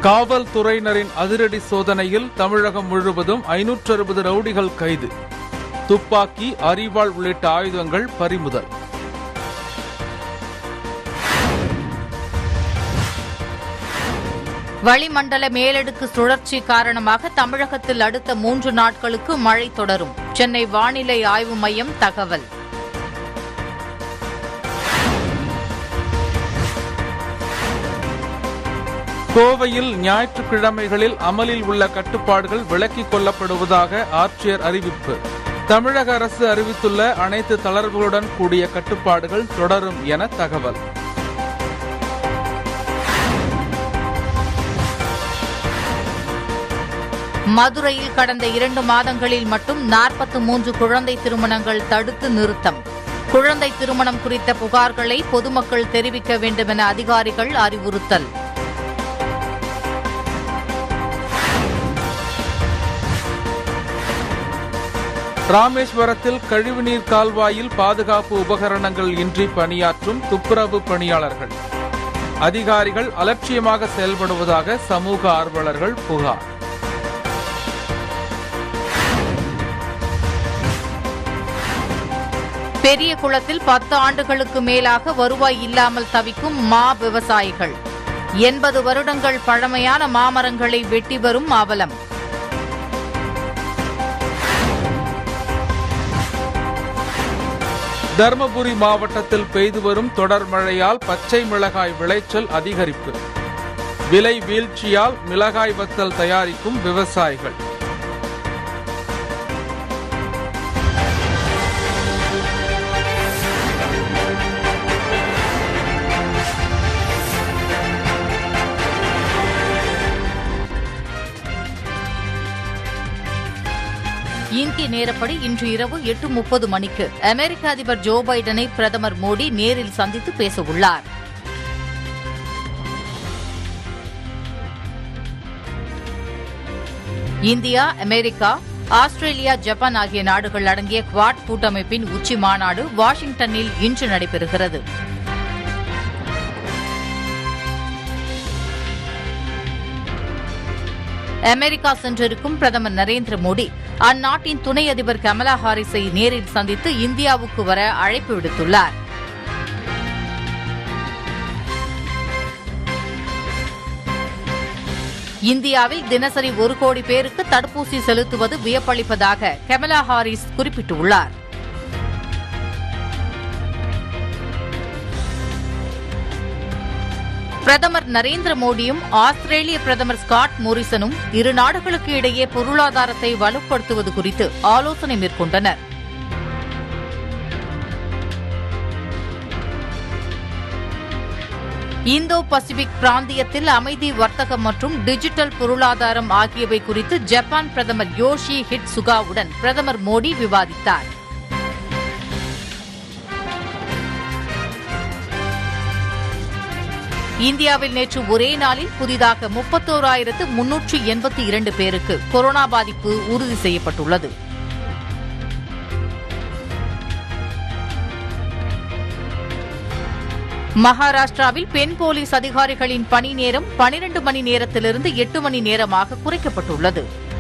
காவல்துறையினரின் அதிரடி சோதனையில் தமிழகம் முழுவதும் ஐநூற்று அறுபது ரவுடிகள் கைது துப்பாக்கி அரிவாள் உள்ளிட்ட ஆயுதங்கள் பறிமுதல் வளிமண்டல மேலடுக்கு சுழற்சி காரணமாக தமிழகத்தில் அடுத்த மூன்று நாட்களுக்கு மழை தொடரும் சென்னை வானிலை ஆய்வு மையம் தகவல் கோவையில் ஞாயிற்றுக்கிழமைகளில் அமலில் உள்ள கட்டுப்பாடுகள் விலக்கிக் கொள்ளப்படுவதாக ஆட்சியர் அறிவிப்பு தமிழக அரசு அறிவித்துள்ள அனைத்து தளர்வுகளுடன் கூடிய கட்டுப்பாடுகள் தொடரும் என தகவல் மதுரையில் கடந்த இரண்டு மாதங்களில் மட்டும் நாற்பத்து மூன்று குழந்தை திருமணங்கள் தடுத்து நிறுத்தம் குழந்தை திருமணம் குறித்த புகார்களை பொதுமக்கள் தெரிவிக்க வேண்டும் என அதிகாரிகள் அறிவுறுத்தல் ராமேஸ்வரத்தில் கழிவுநீர் கால்வாயில் பாதுகாப்பு உபகரணங்கள் இன்றி பணியாற்றும் துப்புரவு பணியாளர்கள் அதிகாரிகள் அலட்சியமாக செயல்படுவதாக சமூக ஆர்வலர்கள் புகார் பெரிய குளத்தில் பத்து ஆண்டுகளுக்கு மேலாக வருவாய் இல்லாமல் தவிக்கும் மா விவசாயிகள் எண்பது வருடங்கள் பழமையான மாமரங்களை வெட்டி வரும் அவலம் தருமபுரி மாவட்டத்தில் பெய்து வரும் தொடர் மழையால் பச்சை மிளகாய் விளைச்சல் அதிகரிப்பு விலை வீழ்ச்சியால் மிளகாய் வத்தல் தயாரிக்கும் விவசாயிகள் இந்திய நேரப்படி இன்று இரவு எட்டு முப்பது மணிக்கு அமெரிக்க அதிபர் ஜோ பைடனை பிரதமர் மோடி நேரில் சந்தித்து பேசவுள்ளார் இந்தியா அமெரிக்கா ஆஸ்திரேலியா ஜப்பான் ஆகிய நாடுகள் அடங்கிய குவாட் கூட்டமைப்பின் உச்சி மாநாடு வாஷிங்டனில் இன்று நடைபெறுகிறது அமெரிக்கா சென்றிருக்கும் பிரதமர் நரேந்திர மோடி அந்நாட்டின் துணை அதிபர் கமலா ஹாரிஸை நேரில் சந்தித்து இந்தியாவுக்கு வர அழைப்பு விடுத்துள்ளார் இந்தியாவில் தினசரி ஒரு கோடி பேருக்கு தடுப்பூசி செலுத்துவது வியப்பளிப்பதாக கமலா ஹாரிஸ் குறிப்பிட்டுள்ளார் பிரதமர் நரேந்திர மோடியும் ஆஸ்திரேலிய பிரதமர் ஸ்காட் மோரிசனும் இரு நாடுகளுக்கு இடையே பொருளாதாரத்தை வலுப்படுத்துவது குறித்து ஆலோசனை மேற்கொண்டனர் இந்தோ பசிபிக் பிராந்தியத்தில் அமைதி வர்த்தகம் மற்றும் டிஜிட்டல் பொருளாதாரம் ஆகியவை குறித்து ஜப்பான் பிரதமர் யோஷி ஹிட் சுகாவுடன் பிரதமர் மோடி விவாதித்தார் இந்தியாவில் நேற்று ஒரே நாளில் புதிதாக முப்பத்தோராயிரத்து முன்னூற்று எண்பத்தி இரண்டு பேருக்கு கொரோனா பாதிப்பு உறுதி செய்யப்பட்டுள்ளது மகாராஷ்டிராவில் பெண் போலீஸ் அதிகாரிகளின் பணி நேரம் பனிரண்டு மணி நேரத்திலிருந்து எட்டு மணி நேரமாக குறைக்கப்பட்டுள்ளது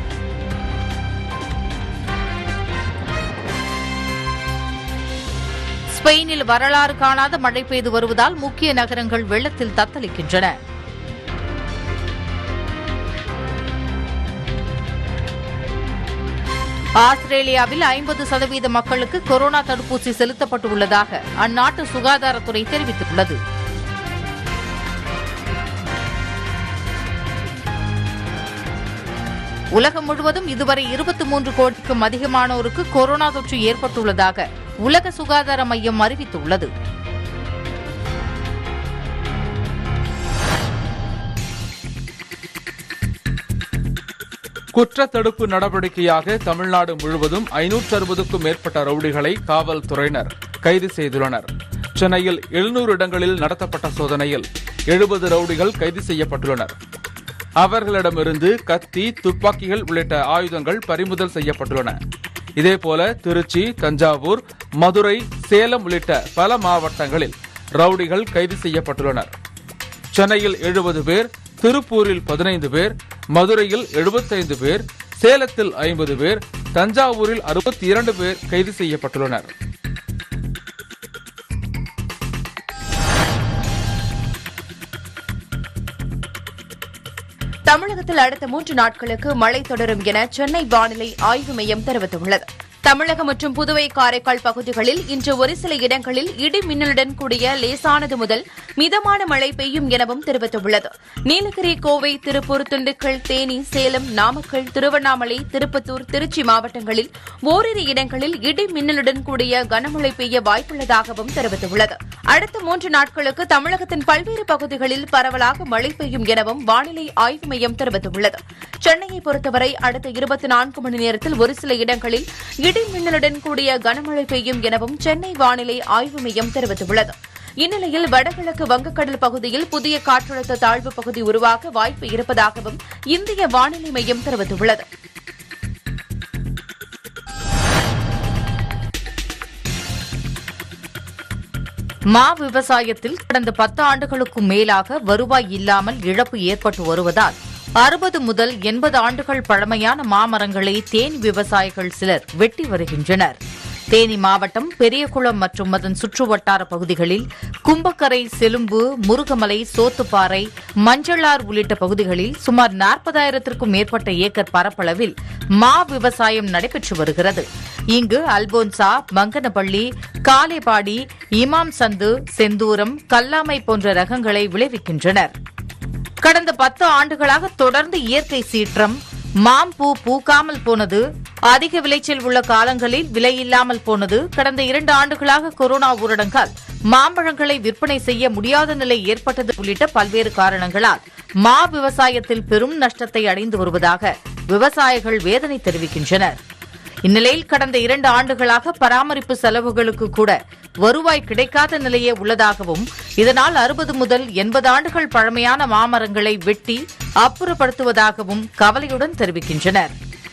ஸ்பெயினில் வரலாறு காணாத மழை பெய்து வருவதால் முக்கிய நகரங்கள் வெள்ளத்தில் தத்தளிக்கின்றன ஆஸ்திரேலியாவில் ஐம்பது சதவீத மக்களுக்கு கொரோனா தடுப்பூசி செலுத்தப்பட்டுள்ளதாக அந்நாட்டு சுகாதாரத்துறை தெரிவித்துள்ளது உலகம் முழுவதும் இதுவரை இருபத்தி மூன்று கோடிக்கும் அதிகமானோருக்கு கொரோனா தொற்று ஏற்பட்டுள்ளதாக உலக சுகாதார மையம் அறிவித்துள்ளது குற்ற தடுப்பு நடவடிக்கையாக தமிழ்நாடு முழுவதும் ஐநூற்று அறுபதுக்கும் மேற்பட்ட ரவுடிகளை காவல்துறையினர் கைது செய்துள்ளனர் சென்னையில் எழுநூறு இடங்களில் நடத்தப்பட்ட சோதனையில் எழுபது ரவுடிகள் கைது செய்யப்பட்டுள்ளனர் அவர்களிடமிருந்து கத்தி துப்பாக்கிகள் உள்ளிட்ட ஆயுதங்கள் பறிமுதல் செய்யப்பட்டுள்ளன இதேபோல திருச்சி தஞ்சாவூர் மதுரை சேலம் உள்ளிட்ட பல மாவட்டங்களில் ரவுடிகள் கைது செய்யப்பட்டுள்ளனர் சென்னையில் எழுபது பேர் திருப்பூரில் பதினைந்து பேர் மதுரையில் எழுபத்தைந்து பேர் சேலத்தில் ஐம்பது பேர் தஞ்சாவூரில் அறுபத்தி இரண்டு பேர் கைது செய்யப்பட்டுள்ளனர் தமிழகத்தில் அடுத்த மூன்று நாட்களுக்கு மழை தொடரும் என சென்னை வானிலை ஆய்வு மையம் தெரிவித்துள்ளது தமிழகம் மற்றும் புதுவை காரைக்கால் பகுதிகளில் இன்று ஒரு சில இடங்களில் இடி மின்னலுடன் கூடிய லேசானது முதல் மிதமான மழை பெய்யும் எனவும் தெரிவித்துள்ளது நீலகிரி கோவை திருப்பூர் திண்டுக்கல் தேனி சேலம் நாமக்கல் திருவண்ணாமலை திருப்பத்தூர் திருச்சி மாவட்டங்களில் ஓரிரு இடங்களில் இடி மின்னலுடன் கூடிய கனமழை பெய்ய வாய்ப்புள்ளதாகவும் தெரிவித்துள்ளது அடுத்த மூன்று நாட்களுக்கு தமிழகத்தின் பல்வேறு பகுதிகளில் பரவலாக மழை பெய்யும் எனவும் வானிலை ஆய்வு மையம் தெரிவித்துள்ளது சென்னையை பொறுத்தவரை அடுத்த இருபத்தி நான்கு மணி நேரத்தில் ஒரு சில இடங்களில் இடி மின்னலுடன் கூடிய கனமழை பெய்யும் எனவும் சென்னை வானிலை ஆய்வு மையம் தெரிவித்துள்ளது இந்நிலையில் வடகிழக்கு வங்கக்கடல் பகுதியில் புதிய காற்றழுத்த தாழ்வு பகுதி உருவாக வாய்ப்பு இருப்பதாகவும் இந்திய வானிலை மையம் தெரிவித்துள்ளது மா விவசாயத்தில் கடந்த பத்து ஆண்டுகளுக்கும் மேலாக வருவாய் இல்லாமல் இழப்பு ஏற்பட்டு வருவதால் அறுபது முதல் எண்பது ஆண்டுகள் பழமையான மாமரங்களை தேனி விவசாயிகள் சிலர் வெட்டி வருகின்றனர் தேனி மாவட்டம் பெரியகுளம் மற்றும் அதன் சுற்றுவட்டார பகுதிகளில் கும்பக்கரை செலும்பு முருகமலை சோத்துப்பாறை மஞ்சளார் உள்ளிட்ட பகுதிகளில் சுமார் நாற்பதாயிரத்திற்கும் மேற்பட்ட ஏக்கர் பரப்பளவில் மா விவசாயம் நடைபெற்று வருகிறது இங்கு அல்போன்சா மங்கனப்பள்ளி காலேபாடி இமாம் சந்து செந்தூரம் கல்லாமை போன்ற ரகங்களை விளைவிக்கின்றனர் கடந்த பத்து ஆண்டுகளாக தொடர்ந்து இயற்கை சீற்றம் மாம்பூ பூக்காமல் போனது அதிக விளைச்சல் உள்ள காலங்களில் விலையில்லாமல் போனது கடந்த இரண்டு ஆண்டுகளாக கொரோனா ஊரடங்கால் மாம்பழங்களை விற்பனை செய்ய முடியாத நிலை ஏற்பட்டது உள்ளிட்ட பல்வேறு காரணங்களால் மா விவசாயத்தில் பெரும் நஷ்டத்தை அடைந்து வருவதாக விவசாயிகள் வேதனை தெரிவிக்கின்றனர் இந்நிலையில் கடந்த இரண்டு ஆண்டுகளாக பராமரிப்பு செலவுகளுக்கு கூட வருவாய் கிடைக்காத நிலையே உள்ளதாகவும் இதனால் அறுபது முதல் எண்பது ஆண்டுகள் பழமையான மாமரங்களை வெட்டி அப்புறப்படுத்துவதாகவும் கவலையுடன் தெரிவிக்கின்றனர்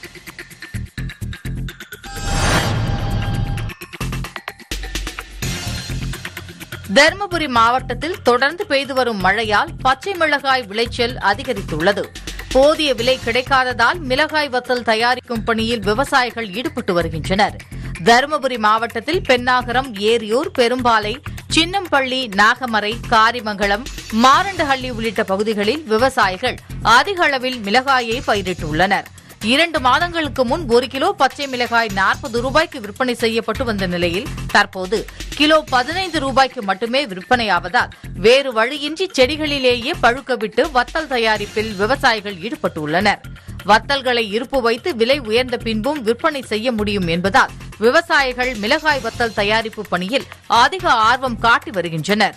தருமபுரி மாவட்டத்தில் தொடர்ந்து பெய்து வரும் மழையால் பச்சை மிளகாய் விளைச்சல் அதிகரித்துள்ளது போதிய விலை கிடைக்காததால் மிளகாய் வத்தல் தயாரிக்கும் பணியில் விவசாயிகள் ஈடுபட்டு வருகின்றனர் தருமபுரி மாவட்டத்தில் பென்னாகரம் ஏரியூர் பெரும்பாலை சின்னம்பள்ளி நாகமரை காரிமங்கலம் மாரண்டஹள்ளி உள்ளிட்ட பகுதிகளில் விவசாயிகள் அதிக அளவில் மிளகாயை பயிரிட்டுள்ளனர் இரண்டு மாதங்களுக்கு முன் ஒரு கிலோ பச்சை மிளகாய் நாற்பது ரூபாய்க்கு விற்பனை செய்யப்பட்டு வந்த நிலையில் தற்போது கிலோ பதினைந்து ரூபாய்க்கு மட்டுமே விற்பனையாவதால் வேறு வழியின்றி செடிகளிலேயே பழுக்க விட்டு வத்தல் தயாரிப்பில் விவசாயிகள் ஈடுபட்டுள்ளனர் வத்தல்களை இருப்பு வைத்து விலை உயர்ந்த பின்பும் விற்பனை செய்ய முடியும் என்பதால் விவசாயிகள் மிளகாய் வத்தல் தயாரிப்பு பணியில் அதிக ஆர்வம் காட்டி வருகின்றனர்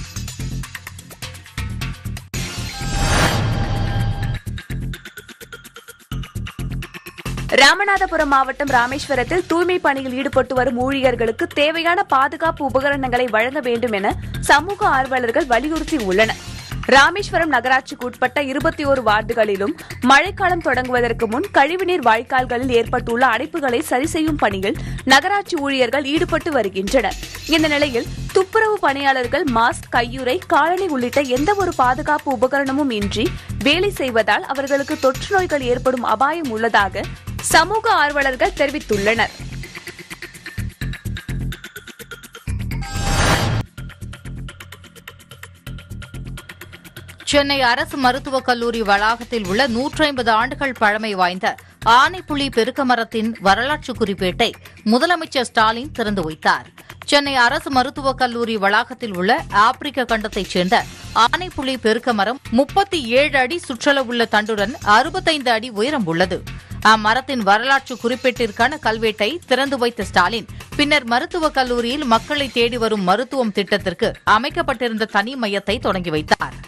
ராமநாதபுரம் மாவட்டம் ராமேஸ்வரத்தில் தூய்மை பணியில் ஈடுபட்டு வரும் ஊழியர்களுக்கு தேவையான பாதுகாப்பு உபகரணங்களை வழங்க வேண்டும் என சமூக ஆர்வலர்கள் வலியுறுத்தி உள்ளனர் ராமேஸ்வரம் நகராட்சிக்கு உட்பட்ட இருபத்தி ஒரு வார்டுகளிலும் மழைக்காலம் தொடங்குவதற்கு முன் கழிவுநீர் வாய்க்கால்களில் ஏற்பட்டுள்ள அடைப்புகளை சரி செய்யும் பணியில் நகராட்சி ஊழியர்கள் ஈடுபட்டு வருகின்றனர் இந்த நிலையில் துப்புரவு பணியாளர்கள் மாஸ்க் கையுறை காலணி உள்ளிட்ட எந்த ஒரு பாதுகாப்பு உபகரணமும் இன்றி வேலை செய்வதால் அவர்களுக்கு தொற்று நோய்கள் ஏற்படும் அபாயம் உள்ளதாக சமூக ஆர்வலர்கள் தெரிவித்துள்ளனர் சென்னை அரசு மருத்துவக் கல்லூரி வளாகத்தில் உள்ள நூற்றி ஐம்பது ஆண்டுகள் பழமை வாய்ந்த ஆனைப்புலி பெருக்க மரத்தின் வரலாற்று குறிப்பேட்டை முதலமைச்சர் ஸ்டாலின் திறந்து வைத்தார் சென்னை அரசு மருத்துவக் கல்லூரி வளாகத்தில் உள்ள ஆப்பிரிக்க கண்டத்தைச் சேர்ந்த ஆனைப்புலி பெருக்க மரம் முப்பத்தி ஏழு அடி சுற்றளவுள்ள தண்டுடன் அறுபத்தைந்து அடி உயரம் உள்ளது அம்மரத்தின் வரலாற்று குறிப்பேட்டிற்கான கல்வெட்டை திறந்து வைத்த ஸ்டாலின் பின்னர் மருத்துவக் கல்லூரியில் மக்களை தேடி வரும் மருத்துவம் திட்டத்திற்கு அமைக்கப்பட்டிருந்த தனி மையத்தை தொடங்கி வைத்தார்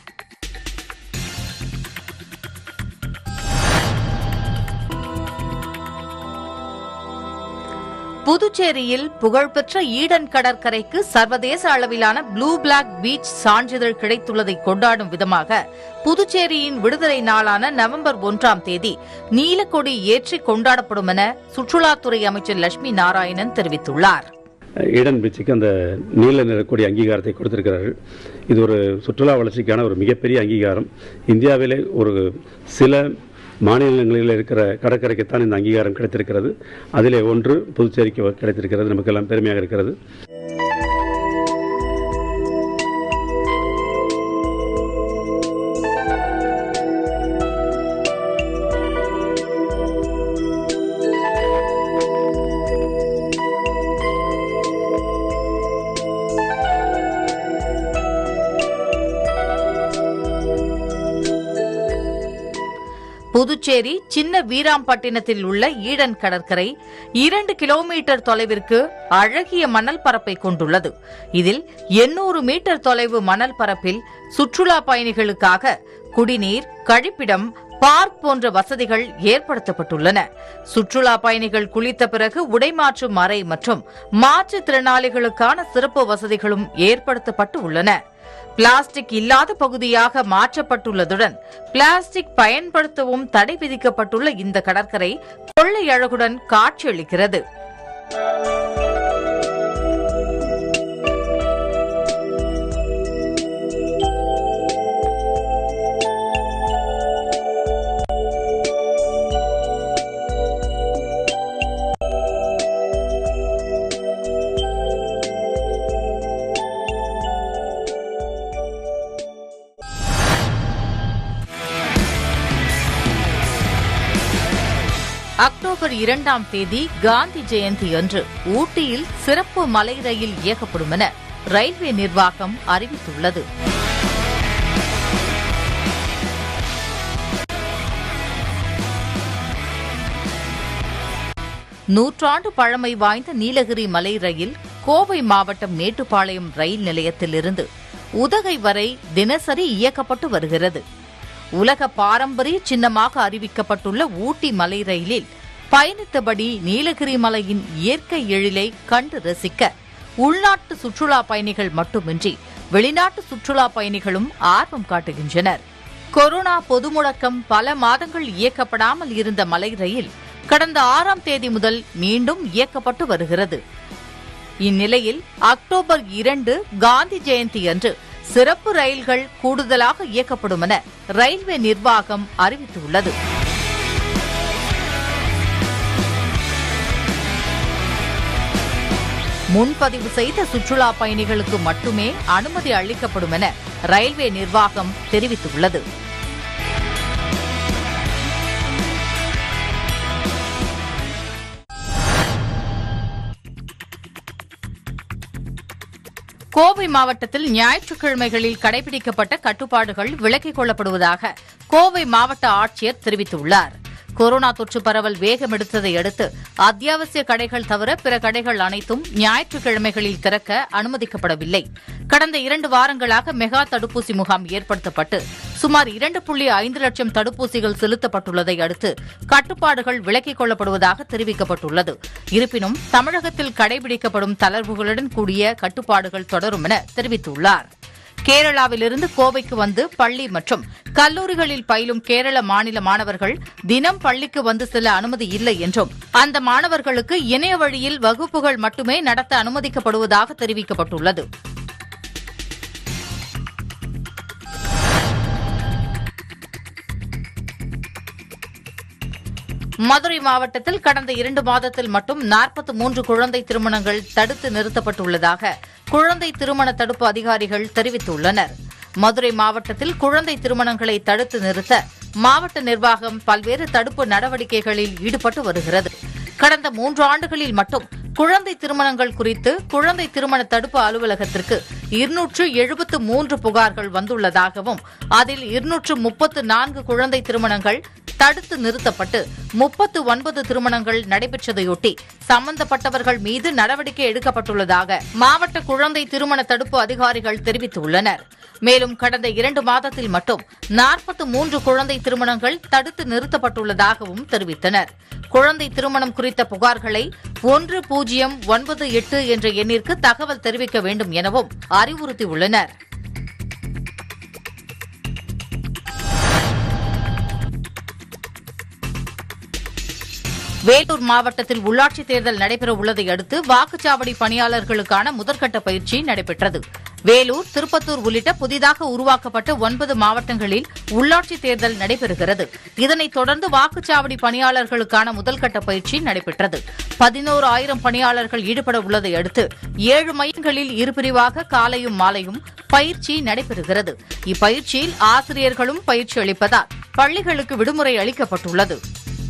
புதுச்சேரியில் புகழ்பெற்ற ஈடன் கடற்கரைக்கு சர்வதேச அளவிலான ப்ளூ பிளாக் பீச் சான்றிதழ் கிடைத்துள்ளதை கொண்டாடும் விதமாக புதுச்சேரியின் விடுதலை நாளான நவம்பர் ஒன்றாம் தேதி நீலக்கொடி ஏற்றி கொண்டாடப்படும் என சுற்றுலாத்துறை அமைச்சர் லட்சுமி நாராயணன் தெரிவித்துள்ளார் ஈடன் பீச்சுக்கு அந்த நீல நிறக்கூடிய அங்கீகாரத்தை கொடுத்திருக்கிறார்கள் இது ஒரு சுற்றுலா வளர்ச்சிக்கான ஒரு மிகப்பெரிய அங்கீகாரம் இந்தியாவிலே ஒரு சில மாநிலங்களில் இருக்கிற கடற்கரைக்குத்தான் இந்த அங்கீகாரம் கிடைத்திருக்கிறது அதிலே ஒன்று புதுச்சேரிக்கு கிடைத்திருக்கிறது நமக்கெல்லாம் பெருமையாக இருக்கிறது புதுச்சேரி சின்ன வீராம்பட்டினத்தில் உள்ள ஈடன் கடற்கரை இரண்டு கிலோமீட்டர் தொலைவிற்கு அழகிய மணல் பரப்பை கொண்டுள்ளது இதில் எண்ணூறு மீட்டர் தொலைவு மணல் பரப்பில் சுற்றுலா பயணிகளுக்காக குடிநீர் கழிப்பிடம் பார்க் போன்ற வசதிகள் ஏற்படுத்தப்பட்டுள்ளன சுற்றுலா பயணிகள் குளித்த பிறகு உடைமாற்றும் அறை மற்றும் மாற்றுத்திறனாளிகளுக்கான சிறப்பு வசதிகளும் ஏற்படுத்தப்பட்டு உள்ளன பிளாஸ்டிக் இல்லாத பகுதியாக மாற்றப்பட்டுள்ளதுடன் பிளாஸ்டிக் பயன்படுத்தவும் தடை விதிக்கப்பட்டுள்ள இந்த கடற்கரை கொள்ளை அழகுடன் காட்சியளிக்கிறது அக்டோபர் இரண்டாம் தேதி காந்தி ஜெயந்தி அன்று ஊட்டியில் சிறப்பு மலை ரயில் இயக்கப்படும் என ரயில்வே நிர்வாகம் அறிவித்துள்ளது நூற்றாண்டு பழமை வாய்ந்த நீலகிரி மலை ரயில் கோவை மாவட்டம் மேட்டுப்பாளையம் ரயில் நிலையத்திலிருந்து உதகை வரை தினசரி இயக்கப்பட்டு வருகிறது உலக பாரம்பரிய சின்னமாக அறிவிக்கப்பட்டுள்ள ஊட்டி மலை ரயிலில் பயணித்தபடி நீலகிரி மலையின் இயற்கை எழிலை கண்டு ரசிக்க உள்நாட்டு சுற்றுலா பயணிகள் மட்டுமின்றி வெளிநாட்டு சுற்றுலா பயணிகளும் ஆர்வம் காட்டுகின்றனர் கொரோனா பொது முடக்கம் பல மாதங்கள் இயக்கப்படாமல் இருந்த மலை ரயில் கடந்த ஆறாம் தேதி முதல் மீண்டும் இயக்கப்பட்டு வருகிறது இந்நிலையில் அக்டோபர் இரண்டு காந்தி ஜெயந்தி அன்று சிறப்பு ரயில்கள் கூடுதலாக இயக்கப்படும் என ரயில்வே நிர்வாகம் அறிவித்துள்ளது முன்பதிவு செய்த சுற்றுலா பயணிகளுக்கு மட்டுமே அனுமதி அளிக்கப்படும் என ரயில்வே நிர்வாகம் தெரிவித்துள்ளது கோவை மாவட்டத்தில் ஞாயிற்றுக்கிழமைகளில் கடைபிடிக்கப்பட்ட கட்டுப்பாடுகள் விலக்கிக் கொள்ளப்படுவதாக கோவை மாவட்ட ஆட்சியர் தெரிவித்துள்ளார் கொரோனா தொற்று பரவல் வேகம் எடுத்ததை அடுத்து அத்தியாவசிய கடைகள் தவிர பிற கடைகள் அனைத்தும் ஞாயிற்றுக்கிழமைகளில் திறக்க அனுமதிக்கப்படவில்லை கடந்த இரண்டு வாரங்களாக மெகா தடுப்பூசி முகாம் ஏற்படுத்தப்பட்டு சுமார் இரண்டு புள்ளி ஐந்து லட்சம் தடுப்பூசிகள் செலுத்தப்பட்டுள்ளதை அடுத்து கட்டுப்பாடுகள் விலக்கிக் கொள்ளப்படுவதாக தெரிவிக்கப்பட்டுள்ளது இருப்பினும் தமிழகத்தில் கடைபிடிக்கப்படும் தளர்வுகளுடன் கூடிய கட்டுப்பாடுகள் தொடரும் என தெரிவித்துள்ளார் கேரளாவிலிருந்து கோவைக்கு வந்து பள்ளி மற்றும் கல்லூரிகளில் பயிலும் கேரள மாநில மாணவர்கள் தினம் பள்ளிக்கு வந்து செல்ல அனுமதி இல்லை என்றும் அந்த மாணவர்களுக்கு இணைய வழியில் வகுப்புகள் மட்டுமே நடத்த அனுமதிக்கப்படுவதாக தெரிவிக்கப்பட்டுள்ளது மதுரை மாவட்டத்தில் கடந்த இரண்டு மாதத்தில் மட்டும் நாற்பத்தி மூன்று குழந்தை திருமணங்கள் தடுத்து நிறுத்தப்பட்டுள்ளதாக குழந்தை திருமண தடுப்பு அதிகாரிகள் தெரிவித்துள்ளனர் மதுரை மாவட்டத்தில் குழந்தை திருமணங்களை தடுத்து நிறுத்த மாவட்ட நிர்வாகம் பல்வேறு தடுப்பு நடவடிக்கைகளில் ஈடுபட்டு வருகிறது கடந்த மூன்று ஆண்டுகளில் மட்டும் குழந்தை திருமணங்கள் குறித்து குழந்தை திருமண தடுப்பு அலுவலகத்திற்கு இருநூற்று எழுபத்து மூன்று புகார்கள் வந்துள்ளதாகவும் அதில் இருநூற்று முப்பத்து நான்கு குழந்தை திருமணங்கள் தடுத்து நிறுத்தப்பட்டு முப்பத்து ஒன்பது திருமணங்கள் நடைபெற்றதையொட்டி சம்பந்தப்பட்டவர்கள் மீது நடவடிக்கை எடுக்கப்பட்டுள்ளதாக மாவட்ட குழந்தை திருமண தடுப்பு அதிகாரிகள் தெரிவித்துள்ளனர் மேலும் கடந்த இரண்டு மாதத்தில் மட்டும் நாற்பத்து மூன்று குழந்தை திருமணங்கள் தடுத்து நிறுத்தப்பட்டுள்ளதாகவும் தெரிவித்தனர் குழந்தை திருமணம் குறித்த புகார்களை ஒன்று பூஜ்ஜியம் ஒன்பது எட்டு என்ற எண்ணிற்கு தகவல் தெரிவிக்க வேண்டும் எனவும் அறிவுறுத்தியுள்ளனர் வேலூர் மாவட்டத்தில் உள்ளாட்சித் தேர்தல் நடைபெற உள்ளதை அடுத்து வாக்குச்சாவடி பணியாளர்களுக்கான முதற்கட்ட பயிற்சி நடைபெற்றது வேலூர் திருப்பத்தூர் உள்ளிட்ட புதிதாக உருவாக்கப்பட்ட ஒன்பது மாவட்டங்களில் உள்ளாட்சித் தேர்தல் நடைபெறுகிறது இதனைத் தொடர்ந்து வாக்குச்சாவடி பணியாளர்களுக்கான முதல்கட்ட பயிற்சி நடைபெற்றது பதினோரு ஆயிரம் பணியாளர்கள் ஈடுபட உள்ளதை அடுத்து ஏழு மையங்களில் இருபிரிவாக காலையும் மாலையும் பயிற்சி நடைபெறுகிறது இப்பயிற்சியில் ஆசிரியர்களும் பயிற்சி அளிப்பதால் பள்ளிகளுக்கு விடுமுறை அளிக்கப்பட்டுள்ளது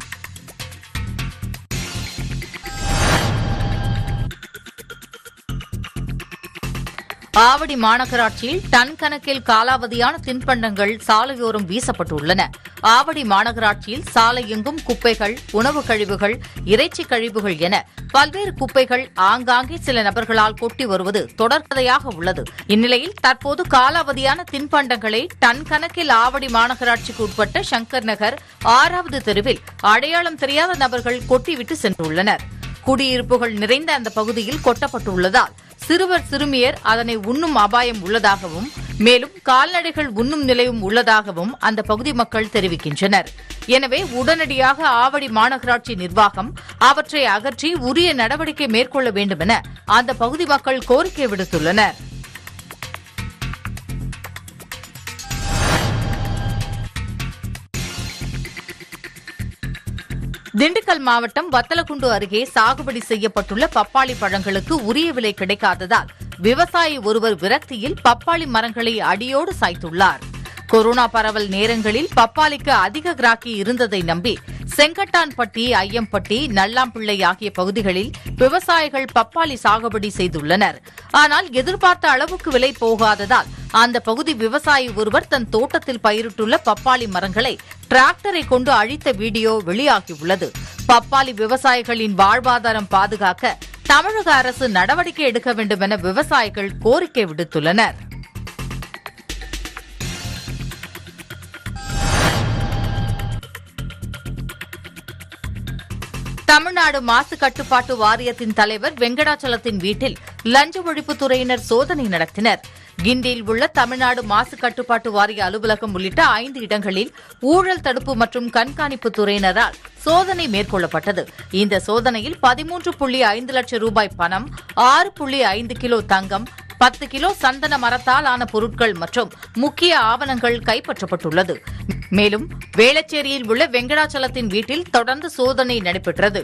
ஆவடி மாநகராட்சியில் டன் கணக்கில் காலாவதியான தின்பண்டங்கள் சாலையோரம் வீசப்பட்டுள்ளன ஆவடி மாநகராட்சியில் சாலை எங்கும் குப்பைகள் உணவு கழிவுகள் இறைச்சி கழிவுகள் என பல்வேறு குப்பைகள் ஆங்காங்கே சில நபர்களால் கொட்டி வருவது தொடர்கதையாக உள்ளது இந்நிலையில் தற்போது காலாவதியான தின்பண்டங்களை டன் கணக்கில் ஆவடி மாநகராட்சிக்கு உட்பட்ட சங்கர் நகர் ஆறாவது தெருவில் அடையாளம் தெரியாத நபர்கள் கொட்டிவிட்டு சென்றுள்ளனர் குடியிருப்புகள் நிறைந்த அந்த பகுதியில் கொட்டப்பட்டுள்ளதால் சிறுவர் சிறுமியர் அதனை உண்ணும் அபாயம் உள்ளதாகவும் மேலும் கால்நடைகள் உண்ணும் நிலையும் உள்ளதாகவும் அந்த பகுதி மக்கள் தெரிவிக்கின்றனர் எனவே உடனடியாக ஆவடி மாநகராட்சி நிர்வாகம் அவற்றை அகற்றி உரிய நடவடிக்கை மேற்கொள்ள வேண்டும் என அந்த பகுதி மக்கள் கோரிக்கை விடுத்துள்ளனர் திண்டுக்கல் மாவட்டம் வத்தலக்குண்டு அருகே சாகுபடி செய்யப்பட்டுள்ள பப்பாளி பழங்களுக்கு உரிய விலை கிடைக்காததால் விவசாயி ஒருவர் விரக்தியில் பப்பாளி மரங்களை அடியோடு சாய்த்துள்ளார் கொரோனா பரவல் நேரங்களில் பப்பாளிக்கு அதிக கிராக்கி இருந்ததை நம்பி செங்கட்டான்பட்டி ஐயம்பட்டி நல்லாம்பிள்ளை ஆகிய பகுதிகளில் விவசாயிகள் பப்பாளி சாகுபடி செய்துள்ளனர் ஆனால் எதிர்பார்த்த அளவுக்கு விலை போகாததால் அந்த பகுதி விவசாயி ஒருவர் தன் தோட்டத்தில் பயிரிட்டுள்ள பப்பாளி மரங்களை டிராக்டரை கொண்டு அழித்த வீடியோ வெளியாகியுள்ளது பப்பாளி விவசாயிகளின் வாழ்வாதாரம் பாதுகாக்க தமிழக அரசு நடவடிக்கை எடுக்க வேண்டும் என விவசாயிகள் கோரிக்கை விடுத்துள்ளனர் தமிழ்நாடு மாசு கட்டுப்பாட்டு வாரியத்தின் தலைவர் வெங்கடாச்சலத்தின் வீட்டில் லஞ்ச ஒழிப்புத் துறையினர் சோதனை நடத்தினர் கிண்டியில் உள்ள தமிழ்நாடு மாசு கட்டுப்பாட்டு வாரிய அலுவலகம் உள்ளிட்ட ஐந்து இடங்களில் ஊழல் தடுப்பு மற்றும் கண்காணிப்பு துறையினரால் சோதனை மேற்கொள்ளப்பட்டது இந்த சோதனையில் பதிமூன்று புள்ளி ஐந்து லட்சம் ரூபாய் பணம் ஆறு புள்ளி ஐந்து கிலோ தங்கம் பத்து கிலோ சந்தன மரத்தால் ஆன பொருட்கள் மற்றும் முக்கிய ஆவணங்கள் கைப்பற்றப்பட்டுள்ளது மேலும் வேளச்சேரியில் உள்ள வெங்கடாச்சலத்தின் வீட்டில் தொடர்ந்து சோதனை நடைபெற்றது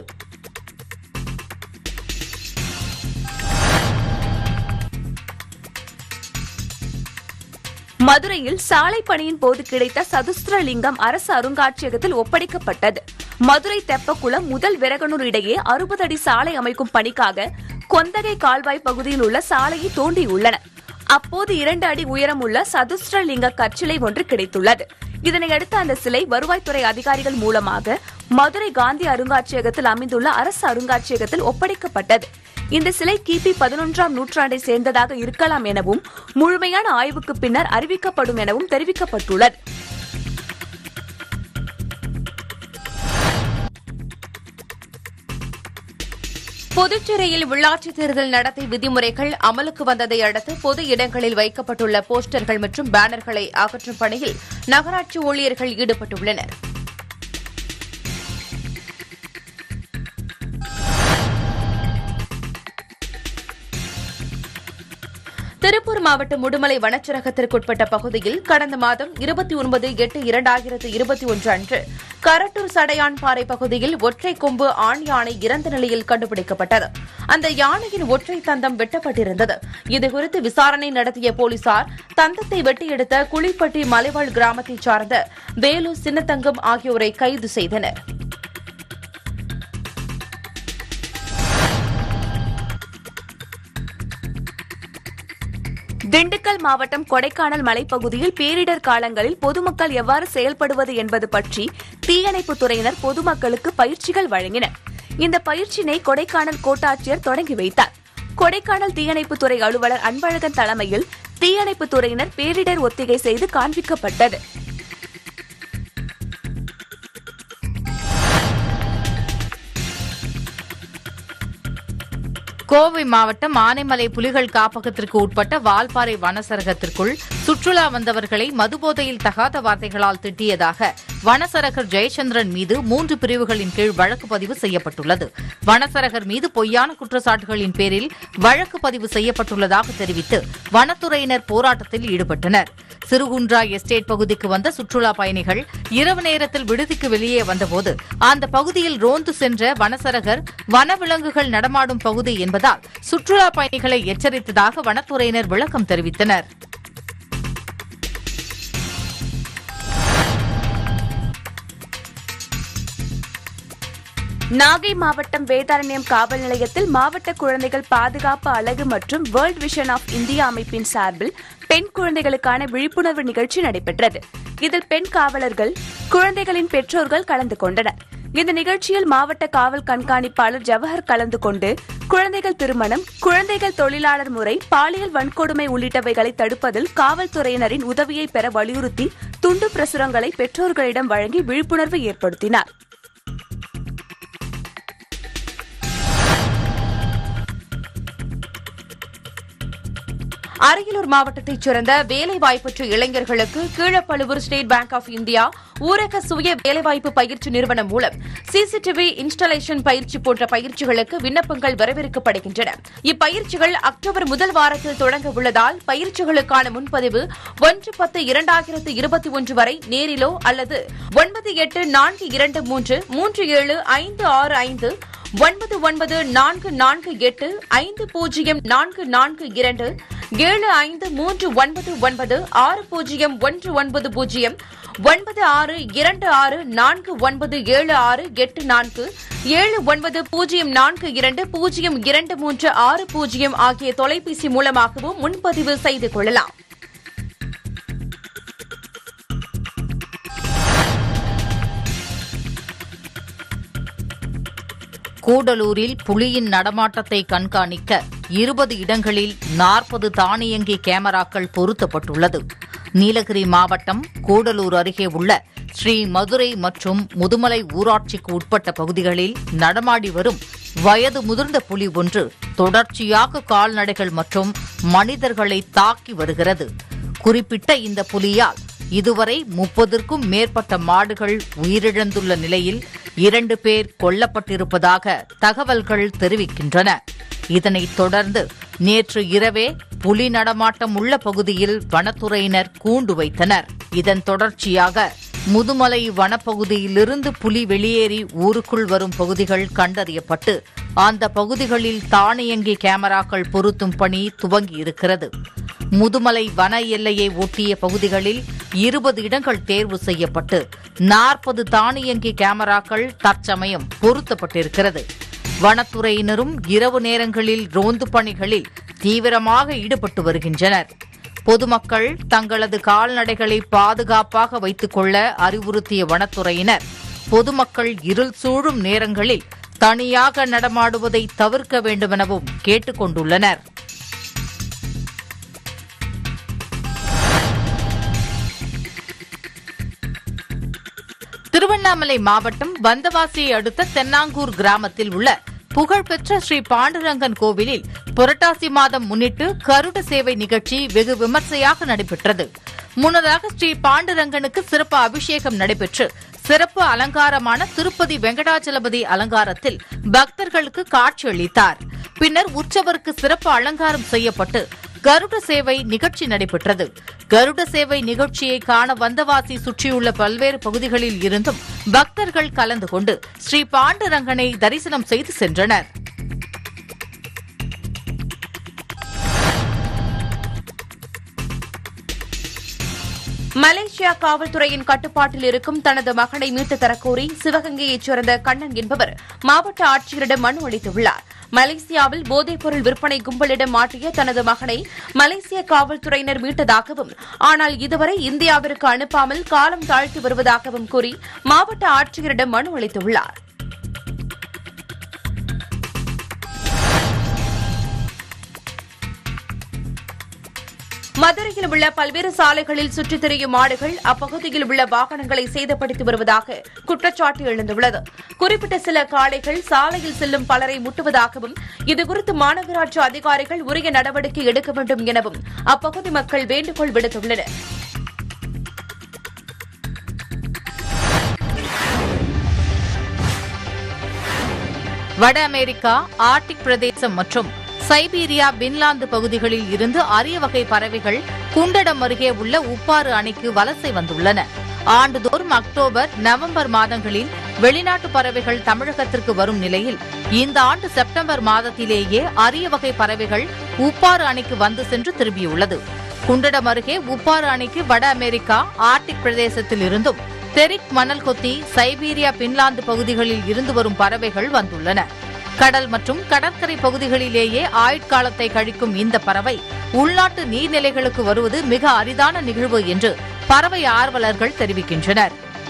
மதுரையில் சாலை பணியின் போது கிடைத்த சதுஸ்திரலிங்கம் அரசு அருங்காட்சியகத்தில் ஒப்படைக்கப்பட்டது மதுரை தெப்பக்குளம் முதல் விரகனூர் இடையே அறுபது அடி சாலை அமைக்கும் பணிக்காக கொந்தகை கால்வாய் பகுதியில் உள்ள சாலையை தோண்டியுள்ளனர் அப்போது இரண்டு அடி உயரம் உள்ள சதுஸ்திரலிங்க கற்சிலை ஒன்று கிடைத்துள்ளது இதனையடுத்து அந்த சிலை வருவாய்த்துறை அதிகாரிகள் மூலமாக மதுரை காந்தி அருங்காட்சியகத்தில் அமைந்துள்ள அரசு அருங்காட்சியகத்தில் ஒப்படைக்கப்பட்டது இந்த சிலை கிபி பதினொன்றாம் நூற்றாண்டை சேர்ந்ததாக இருக்கலாம் எனவும் முழுமையான ஆய்வுக்கு பின்னர் அறிவிக்கப்படும் எனவும் தெரிவிக்கப்பட்டுள்ளது புதுச்சேரியில் உள்ளாட்சித் தேர்தல் நடத்தை விதிமுறைகள் அமலுக்கு வந்ததை அடுத்து பொது இடங்களில் வைக்கப்பட்டுள்ள போஸ்டர்கள் மற்றும் பேனர்களை அகற்றும் பணியில் நகராட்சி ஊழியர்கள் ஈடுபட்டுள்ளனர் திருப்பூர் மாவட்டம் உடுமலை வனச்சரகத்திற்குட்பட்ட பகுதியில் கடந்த மாதம் இருபத்தி ஒன்பது எட்டு இரண்டாயிரத்து இருபத்தி ஒன்று அன்று கரட்டூர் சடையான்பாறை பகுதியில் ஒற்றை கொம்பு ஆண் யானை இறந்த நிலையில் கண்டுபிடிக்கப்பட்டது அந்த யானையின் ஒற்றை தந்தம் வெட்டப்பட்டிருந்தது இதுகுறித்து விசாரணை நடத்திய போலீசார் தந்தத்தை வெட்டி எடுத்த குளிப்பட்டி மலைவாழ் கிராமத்தைச் சார்ந்த வேலு சின்னத்தங்கம் ஆகியோரை கைது செய்தனர் திண்டுக்கல் மாவட்டம் கொடைக்கானல் மலைப்பகுதியில் பேரிடர் காலங்களில் பொதுமக்கள் எவ்வாறு செயல்படுவது என்பது பற்றி தீயணைப்புத் துறையினர் பொதுமக்களுக்கு பயிற்சிகள் வழங்கினர் இந்த பயிற்சியினை கொடைக்கானல் கோட்டாட்சியர் தொடங்கி வைத்தார் கொடைக்கானல் தீயணைப்புத் துறை அலுவலர் அன்பழகன் தலைமையில் தீயணைப்புத் துறையினர் பேரிடர் ஒத்திகை செய்து காண்பிக்கப்பட்டது கோவை மாவட்டம் ஆனைமலை புலிகள் காப்பகத்திற்கு உட்பட்ட வால்பாறை வனசரகத்திற்குள் சுற்று சுற்றுலா வந்தவர்களை மதுபோதையில் தகாத வார்த்தைகளால் திட்டியதாக வனசரகர் ஜெயச்சந்திரன் மீது மூன்று பிரிவுகளின் கீழ் வழக்கு பதிவு செய்யப்பட்டுள்ளது வனசரகர் மீது பொய்யான குற்றச்சாட்டுகளின் பேரில் வழக்கு பதிவு செய்யப்பட்டுள்ளதாக தெரிவித்து வனத்துறையினர் போராட்டத்தில் ஈடுபட்டனர் சிறுகுன்றா எஸ்டேட் பகுதிக்கு வந்த சுற்றுலா பயணிகள் இரவு நேரத்தில் விடுதிக்கு வெளியே வந்தபோது அந்த பகுதியில் ரோந்து சென்ற வனசரகர் வனவிலங்குகள் நடமாடும் பகுதி என்பதால் சுற்றுலா பயணிகளை எச்சரித்ததாக வனத்துறையினர் விளக்கம் தெரிவித்தனர் நாகை மாவட்டம் வேதாரண்யம் காவல் நிலையத்தில் மாவட்ட குழந்தைகள் பாதுகாப்பு அலகு மற்றும் வேர்ல்ட் விஷன் ஆஃப் இந்தியா அமைப்பின் சார்பில் பெண் குழந்தைகளுக்கான விழிப்புணர்வு நிகழ்ச்சி நடைபெற்றது இதில் பெண் காவலர்கள் குழந்தைகளின் பெற்றோர்கள் கலந்து கொண்டனர் இந்த நிகழ்ச்சியில் மாவட்ட காவல் கண்காணிப்பாளர் ஜவஹர் கலந்து கொண்டு குழந்தைகள் திருமணம் குழந்தைகள் தொழிலாளர் முறை பாலியல் வன்கொடுமை உள்ளிட்டவைகளை தடுப்பதில் காவல்துறையினரின் உதவியை பெற வலியுறுத்தி துண்டு பிரசுரங்களை பெற்றோர்களிடம் வழங்கி விழிப்புணர்வு ஏற்படுத்தினார் அரியலூர் மாவட்டத்தைச் சேர்ந்த வேலைவாய்ப்பற்ற இளைஞர்களுக்கு Keelapazhuvur state bank of India ஊரக சுய வேலைவாய்ப்பு பயிற்சி நிறுவனம் மூலம் சிசிடிவி இன்ஸ்டாலேஷன் பயிற்சி போன்ற பயிற்சிகளுக்கு விண்ணப்பங்கள் வரவேற்கப்படுகின்றன இப்பயிற்சிகள் அக்டோபர் முதல் வாரத்தில் தொடங்க உள்ளதால் பயிற்சிகளுக்கான முன்பதிவு ஒன்று பத்து இரண்டாயிரத்து இருபத்தி ஒன்று வரை நேரிலோ அல்லது ஒன்பது எட்டு நான்கு இரண்டு மூன்று மூன்று ஏழு ஐந்து ஆறு ஐந்து ஒன்பது ஒன்பது நான்கு நான்கு எட்டு ஐந்து பூஜ்ஜியம் நான்கு நான்கு இரண்டு ஏழு ஐந்து மூன்று ஒன்பது ஒன்பது ஆறு பூஜ்ஜியம் ஒன்று ஒன்பது பூஜ்ஜியம் ஒன்பது ஆறு இரண்டு ஆறு நான்கு ஒன்பது ஏழு ஆறு எட்டு நான்கு ஏழு ஒன்பது பூஜ்ஜியம் நான்கு இரண்டு பூஜ்ஜியம் இரண்டு மூன்று ஆறு பூஜ்ஜியம் ஆகிய தொலைபேசி மூலமாகவும் முன்பதிவு செய்து கொள்ளலாம் கூடலூரில் புலியின் நடமாட்டத்தை கண்காணிக்க இருபது இடங்களில் நாற்பது தானியங்கி கேமராக்கள் பொருத்தப்பட்டுள்ளது நீலகிரி மாவட்டம் கூடலூர் அருகே உள்ள ஸ்ரீ மதுரை மற்றும் முதுமலை ஊராட்சிக்கு உட்பட்ட பகுதிகளில் நடமாடி வரும் வயது முதிர்ந்த புலி ஒன்று தொடர்ச்சியாக கால்நடைகள் மற்றும் மனிதர்களை தாக்கி வருகிறது குறிப்பிட்ட இந்த புலியால் இதுவரை முப்பதற்கும் மேற்பட்ட மாடுகள் உயிரிழந்துள்ள நிலையில் இரண்டு பேர் கொல்லப்பட்டிருப்பதாக தகவல்கள் தெரிவிக்கின்றன இதனைத் தொடர்ந்து நேற்று இரவே புலி நடமாட்டம் உள்ள பகுதியில் வனத்துறையினர் கூண்டு வைத்தனர் இதன் தொடர்ச்சியாக முதுமலை வனப்பகுதியிலிருந்து புலி வெளியேறி ஊருக்குள் வரும் பகுதிகள் கண்டறியப்பட்டு அந்த பகுதிகளில் தானியங்கி கேமராக்கள் பொருத்தும் பணி துவங்கியிருக்கிறது முதுமலை வன எல்லையை ஒட்டிய பகுதிகளில் இருபது இடங்கள் தேர்வு செய்யப்பட்டு நாற்பது தானியங்கி கேமராக்கள் தற்சமயம் பொருத்தப்பட்டிருக்கிறது வனத்துறையினரும் இரவு நேரங்களில் ரோந்து பணிகளில் தீவிரமாக ஈடுபட்டு வருகின்றனர் பொதுமக்கள் தங்களது கால்நடைகளை பாதுகாப்பாக வைத்துக் கொள்ள அறிவுறுத்திய வனத்துறையினர் பொதுமக்கள் இருள் சூழும் நேரங்களில் தனியாக நடமாடுவதை தவிர்க்க வேண்டுமெனவும் கேட்டுக் கொண்டுள்ளனர் திருவண்ணாமலை மாவட்டம் வந்தவாசியை அடுத்த தென்னாங்கூர் கிராமத்தில் உள்ள புகழ்பெற்ற ஸ்ரீ பாண்டுரங்கன் கோவிலில் புரட்டாசி மாதம் முன்னிட்டு கருட சேவை நிகழ்ச்சி வெகு விமர்சையாக நடைபெற்றது முன்னதாக ஸ்ரீ பாண்டுரங்கனுக்கு சிறப்பு அபிஷேகம் நடைபெற்று சிறப்பு அலங்காரமான திருப்பதி வெங்கடாச்சலபதி அலங்காரத்தில் பக்தர்களுக்கு காட்சியளித்தார் பின்னர் உற்சவருக்கு சிறப்பு அலங்காரம் செய்யப்பட்டு கருட சேவை நிகழ்ச்சி நடைபெற்றது கருட சேவை நிகழ்ச்சியை காண வந்தவாசி சுற்றியுள்ள பல்வேறு பகுதிகளில் இருந்தும் பக்தர்கள் கலந்து கொண்டு ஸ்ரீ பாண்டுரங்கனை தரிசனம் செய்து சென்றனர் மலேசியா காவல்துறையின் கட்டுப்பாட்டில் இருக்கும் தனது மகனை மீட்டு தரக்கோரி சிவகங்கையைச் சேர்ந்த கண்ணன் என்பவர் மாவட்ட ஆட்சியரிடம் மனு அளித்துள்ளார் மலேசியாவில் போதைப்பொருள் விற்பனை கும்பலிடம் மாட்டிய தனது மகனை மலேசிய காவல்துறையினர் மீட்டதாகவும் ஆனால் இதுவரை இந்தியாவிற்கு அனுப்பாமல் காலம் தாழ்த்தி வருவதாகவும் கூறி மாவட்ட ஆட்சியரிடம் மனு அளித்துள்ளார் மதுரையில் உள்ள பல்வேறு சாலைகளில் சுற்றித் திரியும் மாடுகள் அப்பகுதியில் உள்ள வாகனங்களை சேதப்படுத்தி வருவதாக குற்றச்சாட்டு எழுந்துள்ளது குறிப்பிட்ட சில காளைகள் சாலையில் செல்லும் பலரை முட்டுவதாகவும் இதுகுறித்து மாநகராட்சி அதிகாரிகள் உரிய நடவடிக்கை எடுக்க வேண்டும் எனவும் அப்பகுதி மக்கள் வேண்டுகோள் விடுத்துள்ளனர் வட அமெரிக்கா ஆர்டிக் பிரதேசம் மற்றும் சைபீரியா பின்லாந்து பகுதிகளில் இருந்து அரிய வகை பறவைகள் குண்டடம் அருகே உள்ள உப்பாறு அணைக்கு வலசை வந்துள்ளன ஆண்டுதோறும் அக்டோபர் நவம்பர் மாதங்களில் வெளிநாட்டு பறவைகள் தமிழகத்திற்கு வரும் நிலையில் இந்த ஆண்டு செப்டம்பர் மாதத்திலேயே அரிய வகை பறவைகள் உப்பாறு அணைக்கு வந்து சென்று திரும்பியுள்ளது குண்டடம் அருகே உப்பாறு அணைக்கு வட அமெரிக்கா ஆர்டிக் பிரதேசத்தில் இருந்தும் தெரிக் மணல் கொத்தி சைபீரியா பின்லாந்து பகுதிகளில் இருந்து வரும் பறவைகள் வந்துள்ளன கடல் மற்றும் கடற்கரை பகுதிகளிலேயே ஆயுட்காலத்தை கழிக்கும் இந்த பறவை உள்நாட்டு நீர்நிலைகளுக்கு வருவது மிக அரிதான நிகழ்வு என்று பறவை ஆர்வலர்கள் தெரிவிக்கின்றனர்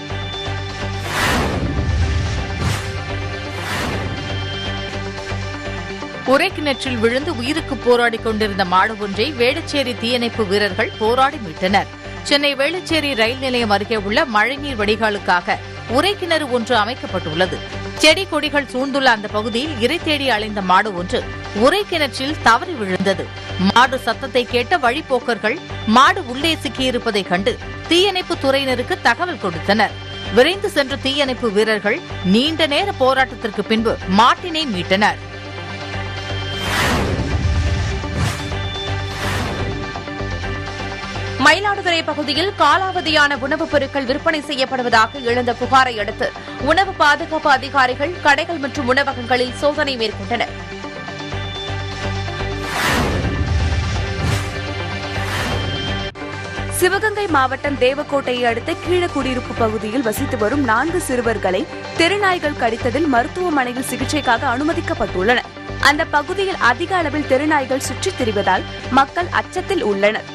உரைக்கிணற்றில் விழுந்து உயிருக்கு போராடிக் கொண்டிருந்த மாடு ஒன்றை வேளச்சேரி தீயணைப்பு வீரர்கள் போராடி மீட்டனர் சென்னை வேளச்சேரி ரயில் நிலையம் அருகே உள்ள மழைநீர் வடிகாலுக்காக உரைக்கிணறு ஒன்று அமைக்கப்பட்டுள்ளது செடி கொடிகள் சூழ்ந்துள்ள அந்த பகுதியில் இறை தேடி அலைந்த மாடு ஒன்று உரைக்கிணற்றில் தவறி விழுந்தது மாடு சத்தத்தை கேட்ட வழிப்போக்கர்கள் மாடு உள்ளே சிக்கியிருப்பதைக் கண்டு தீயணைப்பு துறையினருக்கு தகவல் கொடுத்தனர் விரைந்து சென்ற தீயணைப்பு வீரர்கள் நீண்ட நேர போராட்டத்திற்கு பின்பு மாட்டினை மீட்டனர் மயிலாடுதுறை பகுதியில் காலாவதியான உணவுப் பொருட்கள் விற்பனை செய்யப்படுவதாக எழுந்த புகாரை அடுத்து உணவு பாதுகாப்பு அதிகாரிகள் கடைகள் மற்றும் உணவகங்களில் சோதனை மேற்கொண்டனர் சிவகங்கை மாவட்டம் தேவக்கோட்டையை அடுத்த கீழக்குடியிருப்பு பகுதியில் வசித்து வரும் நான்கு சிறுவர்களை தெருநாய்கள் கடித்ததில் மருத்துவமனையில் சிகிச்சைக்காக அனுமதிக்கப்பட்டுள்ளனர் அந்த பகுதியில் அதிக அளவில் தெருநாய்கள் சுற்றித் திரிவதால் மக்கள் அச்சத்தில் உள்ளனர்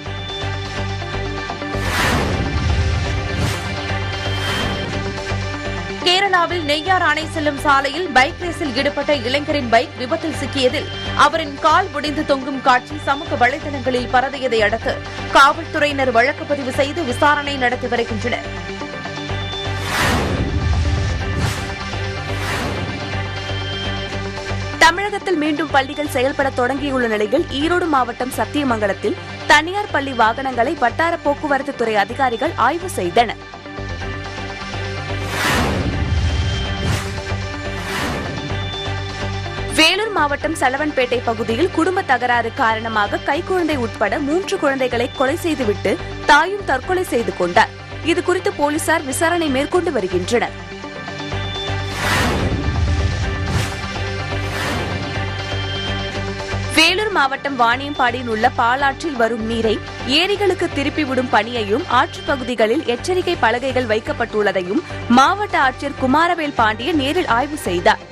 கேரளாவில் நெய்யார் அணை செல்லும் சாலையில் பைக் ரேஸில் ஈடுபட்ட இளைஞரின் பைக் விபத்தில் சிக்கியதில் அவரின் கால் ஒடிந்து தொங்கும் காட்சி சமூக வலைதளங்களில் பரவியதை அடுத்து காவல்துறையினர் வழக்கு பதிவு செய்து விசாரணை நடத்தி வருகின்றனர் தமிழகத்தில் மீண்டும் பள்ளிகள் செயல்பட தொடங்கியுள்ள நிலையில் ஈரோடு மாவட்டம் சத்தியமங்கலத்தில் தனியார் பள்ளி வாகனங்களை வட்டார போக்குவரத்து துறை அதிகாரிகள் ஆய்வு செய்தனர் வேலூர் மாவட்டம் சலவன்பேட்டை பகுதியில் குடும்ப தகராறு காரணமாக கைக்குழந்தை உட்பட மூன்று குழந்தைகளை கொலை செய்துவிட்டு தாயும் தற்கொலை செய்து கொண்டார் இது குறித்து போலீசார் விசாரணை மேற்கொண்டு வருகின்றனர் வேலூர் மாவட்டம் வாணியம்பாடியில் உள்ள பாலாற்றில் வரும் நீரை ஏரிகளுக்கு திருப்பிவிடும் பணியையும் ஆற்றுப் பகுதிகளில் எச்சரிக்கை பலகைகள் வைக்கப்பட்டுள்ளதையும் மாவட்ட ஆட்சியர் குமாரவேல் பாண்டியன் நேரில் ஆய்வு செய்தார்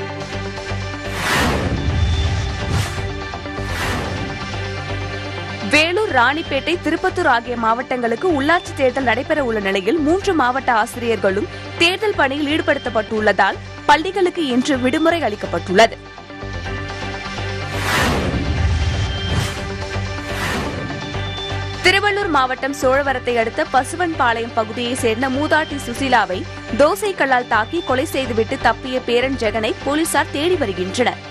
வேலூர் ராணிப்பேட்டை திருப்பத்தூர் ஆகிய மாவட்டங்களுக்கு உள்ளாட்சி தேர்தல் நடைபெற உள்ள நிலையில் மூன்று மாவட்ட ஆசிரியர்களும் தேர்தல் பணியில் ஈடுபடுத்தப்பட்டுள்ளதால் பள்ளிகளுக்கு இன்று விடுமுறை அளிக்கப்பட்டுள்ளது திருவள்ளூர் மாவட்டம் சோழவரத்தை அடுத்த பசுவன்பாளையம் பகுதியைச் சேர்ந்த மூதாட்டி சுசீலாவை தோசை கல்லால் தாக்கி கொலை செய்துவிட்டு தப்பிய பேரன் ஜெகனை போலீசார் தேடி வருகின்றனர்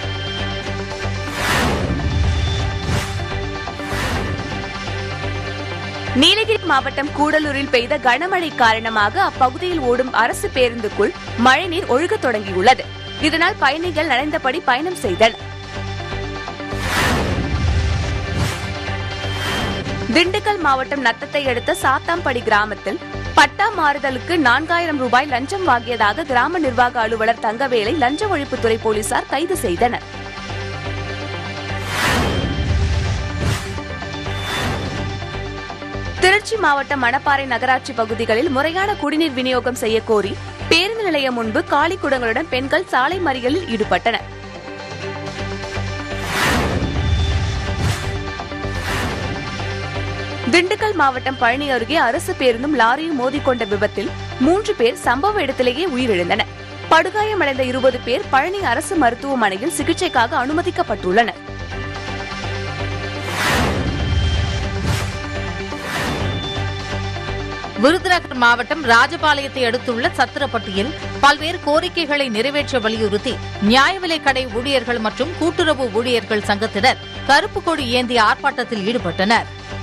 நீலகிரி மாவட்டம் கூடலூரில் பெய்த கனமழை காரணமாக அப்பகுதியில் ஓடும் அரசு பேருந்துக்குள் மழைநீர் ஒழுகத் தொடங்கியுள்ளது இதனால் பயணிகள் நனைந்தபடி பயணம் செய்தனர் திண்டுக்கல் மாவட்டம் நத்தத்தை அடுத்த சாத்தாம்படி கிராமத்தில் பட்டா மாறுதலுக்கு நான்காயிரம் ரூபாய் லஞ்சம் வாங்கியதாக கிராம நிர்வாக அலுவலர் தங்கவேலை லஞ்ச ஒழிப்புத்துறை போலீசார் கைது செய்தனர் திருச்சி மாவட்டம் மணப்பாறை நகராட்சி பகுதிகளில் முறையான குடிநீர் விநியோகம் செய்ய கோரி பேருந்து நிலையம் முன்பு காலி குடங்களுடன் பெண்கள் சாலை மறியலில் ஈடுபட்டனர் திண்டுக்கல் மாவட்டம் பழனி அருகே அரசு பேருந்தும் லாரியும் மோதிக்கொண்ட விபத்தில் மூன்று பேர் சம்பவ இடத்திலேயே உயிரிழந்தனர் படுகாயமடைந்த இருபது பேர் பழனி அரசு மருத்துவமனையில் சிகிச்சைக்காக அனுமதிக்கப்பட்டுள்ளனர் விருதுநகர் மாவட்டம் ராஜபாளையத்தை அடுத்துள்ள சத்திரப்பட்டியில் பல்வேறு கோரிக்கைகளை நிறைவேற்ற வலியுறுத்தி நியாய விலைக் கடை ஊழியர்கள் மற்றும் கூட்டுறவு ஊழியர்கள் சங்கத்தினர் கருப்பு கொடி ஏந்திய ஆர்ப்பாட்டத்தில் ஈடுபட்டனர்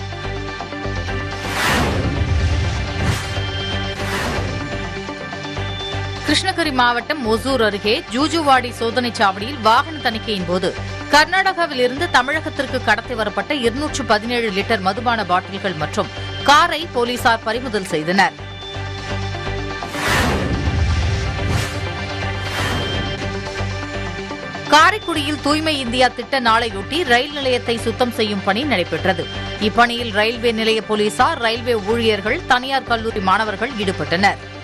கிருஷ்ணகிரி மாவட்டம் ஒசூர் அருகே ஜூஜுவாடி சோதனைச் சாவடியில் வாகன தணிக்கையின் போது கர்நாடகாவில் இருந்து தமிழகத்திற்கு கடத்தி வரப்பட்ட இருநூற்று பதினேழு லிட்டர் மதுபான பாட்டில்கள் மற்றும் காரை போலீசார் பறிமுதல் செய்தனர் காரைக்குடியில் தூய்மை இந்தியா திட்ட நாளையொட்டி ரயில் நிலையத்தை சுத்தம் செய்யும் பணி நடைபெற்றது இப்பணியில் ரயில்வே நிலைய போலீசார் ரயில்வே ஊழியர்கள் தனியார் கல்லூரி மாணவர்கள் ஈடுபட்டனர்